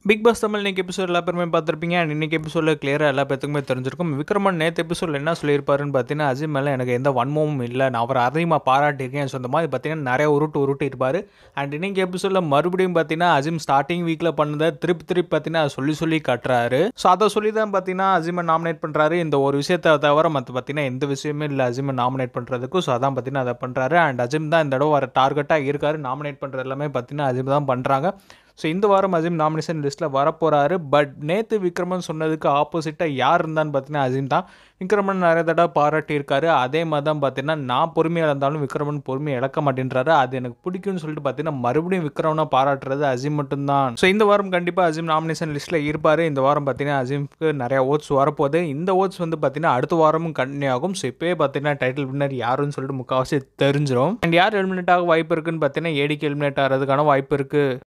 big pass Tamil இன்னைக்கு episode எல்லா பேருமே பார்த்துருப்பீங்க அண்ட் இன்னைக்கு எபிசோடில் கிளியராக எல்லா பேத்துக்குமே தெரிஞ்சிருக்கும் விக்ரமன் நேற்று எபிசோடில் என்ன சொல்லியிருப்பாருன்னு பார்த்தீங்கன்னா அஜிம் மேலே எனக்கு எந்த வன்மமும் இல்லை நான் அவரை அதிகமாக பாராட்டியிருக்கேன் ஸோ இந்த மாதிரி பார்த்தீங்கன்னா நிறைய உருட்டு உருட்டு இருப்பார் அண்ட் இன்னைக்கு எபிசோடில் மறுபடியும் பார்த்தீங்கன்னா அஜிம் ஸ்டார்டிங் வீக்கில் பண்ணதை திருப்பி திருப்பி பார்த்தீங்கன்னா அதை சொல்லி சொல்லி காட்டுறாரு ஸோ அதை சொல்லி தான் பார்த்தீங்கன்னா அஜிமை நாமினேட் பண்ணுறாரு இந்த ஒரு விஷயத்தை தவிர மற்ற பார்த்தீங்கன்னா எந்த விஷயமே இல்லை அஜிமை நாமினேட் பண்ணுறதுக்கு ஸோ அதான் பார்த்தீங்கன்னா அதை பண்ணுறாரு அண்ட் அஜிம் தான் இந்த தடவை வர டார்கெட்டாக இருக்காரு நாமினேட் பண்ணுறது எல்லாமே பார்த்தீங்கன்னா அஜிம் தான் பண்ணுறாங்க ஸோ இந்த வாரம் அஜிம் நாமினேஷன் லிஸ்ட்டில் வரப்போகிறாரு பட் நேற்று விக்ரமன் சொன்னதுக்கு ஆப்போசிட்டாக யார் இருந்தான்னு பார்த்தீங்கன்னா அஜிம் தான் விக்ரமன் நிறைய தடவை பாராட்டியிருக்காரு அதே மாதிரி தான் பார்த்தீங்கன்னா நான் பொறுமையாக இருந்தாலும் விக்ரமன் பொறுமையை இழக்க மாட்டேன்றாரு அது எனக்கு பிடிக்கும்னு சொல்லிட்டு பார்த்தீங்கன்னா மறுபடியும் விக்ரமனை பாராட்டுறது அஜிம் மட்டும்தான் ஸோ இந்த வாரம் கண்டிப்பாக அஜிம் நாமினேஷன் லிஸ்ட்டில் இருப்பார் இந்த வாரம் பார்த்தீங்கன்னா அஜிம்க்கு நிறைய ஓட்ஸ் வரப்போகுது இந்த ஓட்ஸ் வந்து பார்த்தீங்கன்னா அடுத்த வாரமும் கண்டினியூ ஆகும் ஸோ இப்போயே பார்த்தீங்கன்னா டைட்டில் வின்னர் யாருன்னு சொல்லிட்டு முக்கால்வாசி தெரிஞ்சிடும் அண்ட் யார் எலிமினேட் ஆக வாய்ப்பு இருக்குன்னு பார்த்தீங்கன்னா ஏடிக்கு எலிமினேட் ஆகிறதுக்கான வாய்ப்பு இருக்குது